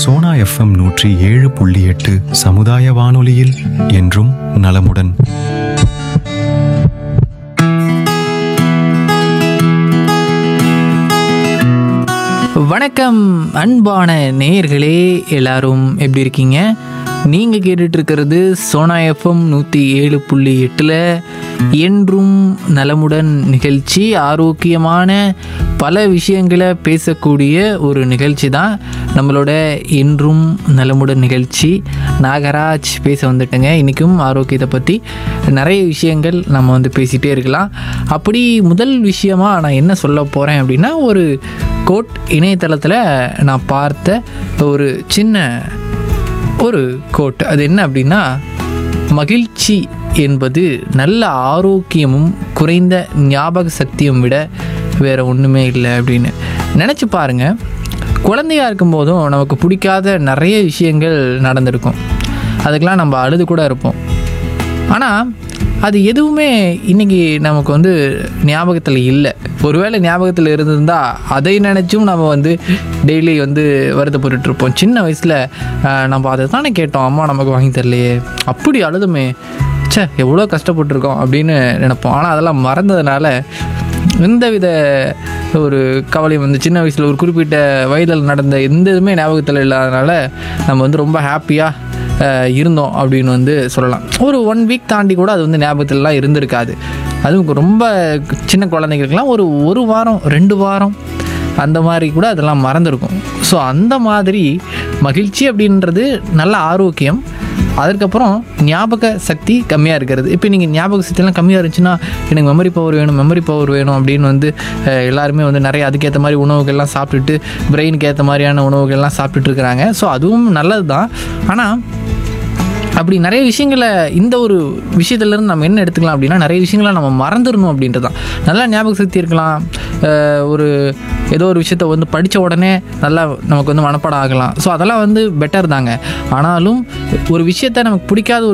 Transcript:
Sona FM நூற்றி ஏழு புள்ளி எட்டு சமுதாய வானொலியில் என்றும் நலமுடன் வணக்கம் அன்பான நேயர்களே எல்லாரும் எப்படி இருக்கீங்க நீங்கள் கேட்டுட்டு இருக்கிறது சோனா எஃப்எம் நூற்றி ஏழு புள்ளி எட்டில் என்றும் நலமுடன் நிகழ்ச்சி ஆரோக்கியமான பல விஷயங்களை பேசக்கூடிய ஒரு நிகழ்ச்சி தான் நம்மளோட என்றும் நலமுடன் நிகழ்ச்சி நாகராஜ் பேச வந்துட்டேங்க இன்றைக்கும் ஆரோக்கியத்தை பற்றி நிறைய விஷயங்கள் நம்ம வந்து பேசிகிட்டே இருக்கலாம் அப்படி முதல் விஷயமா நான் என்ன சொல்ல போகிறேன் அப்படின்னா ஒரு கோட் இணையதளத்தில் நான் பார்த்த ஒரு சின்ன ஒரு கோட் அது என்ன அப்படின்னா மகிழ்ச்சி என்பது நல்ல ஆரோக்கியமும் குறைந்த ஞாபக சக்தியும் விட வேற ஒன்றுமே இல்லை அப்படின்னு நினச்சி பாருங்க குழந்தையா இருக்கும்போதும் நமக்கு பிடிக்காத நிறைய விஷயங்கள் நடந்திருக்கும் அதுக்கெல்லாம் நம்ம அழுது கூட இருப்போம் ஆனால் அது எதுவுமே இன்னைக்கு நமக்கு வந்து ஞாபகத்தில் இல்லை ஒருவேளை ஞாபகத்தில் இருந்திருந்தா அதை நினச்சும் நம்ம வந்து டெய்லி வந்து வருத்தப்பட்டுட்டு இருப்போம் சின்ன வயசில் நம்ம அதை தானே கேட்டோம் அம்மா நமக்கு வாங்கி தரலையே அப்படி அழுதுமே ச்சே எவ்வளோ கஷ்டப்பட்டிருக்கோம் அப்படின்னு நினைப்போம் ஆனால் அதெல்லாம் மறந்ததுனால எந்தவித ஒரு கவலையும் வந்து சின்ன வயசில் ஒரு குறிப்பிட்ட வயதில் நடந்த எந்த இதுவுமே ஞாபகத்தில் இல்லாதனால நம்ம வந்து ரொம்ப ஹாப்பியாக இருந்தோம் அப்படின்னு வந்து சொல்லலாம் ஒரு ஒன் வீக் தாண்டி கூட அது வந்து ஞாபகத்திலலாம் இருந்திருக்காது அதுவும் ரொம்ப சின்ன குழந்தைங்களுக்குலாம் ஒரு ஒரு வாரம் ரெண்டு வாரம் அந்த மாதிரி கூட அதெல்லாம் மறந்துருக்கும் ஸோ அந்த மாதிரி மகிழ்ச்சி அப்படின்றது நல்ல ஆரோக்கியம் அதுக்கப்புறம் ஞாபக சக்தி கம்மியாக இருக்கிறது இப்போ நீங்கள் ஞாபக சக்தியெல்லாம் கம்மியாக இருந்துச்சுன்னா எனக்கு மெமரி பவர் வேணும் மெமரி பவர் வேணும் அப்படின்னு வந்து அஹ், எல்லாருமே வந்து நிறைய அதுக்கேற்ற மாதிரி உணவுகள்லாம் சாப்பிட்டுட்டு பிரெயினுக்கு ஏற்ற மாதிரியான உணவுகள்லாம் சாப்பிட்டுட்டு இருக்கிறாங்க ஸோ அதுவும் நல்லது தான் ஆனால் அப்படி நிறைய விஷயங்களை இந்த ஒரு விஷயத்துலேருந்து நம்ம என்ன எடுத்துக்கலாம் அப்படின்னா நிறைய விஷயங்களை நம்ம மறந்துடணும் அப்படின்றது தான் நல்லா ஞாபக சக்தி இருக்கலாம் அஹ் ஒரு ஏதோ ஒரு விஷயத்த வந்து படித்த உடனே நல்லா நமக்கு வந்து மனப்பாடம் ஆகலாம் ஸோ அதெல்லாம் வந்து பெட்டர் தாங்க ஆனாலும் ஒரு விஷயத்த நமக்கு பிடிக்காத ஒரு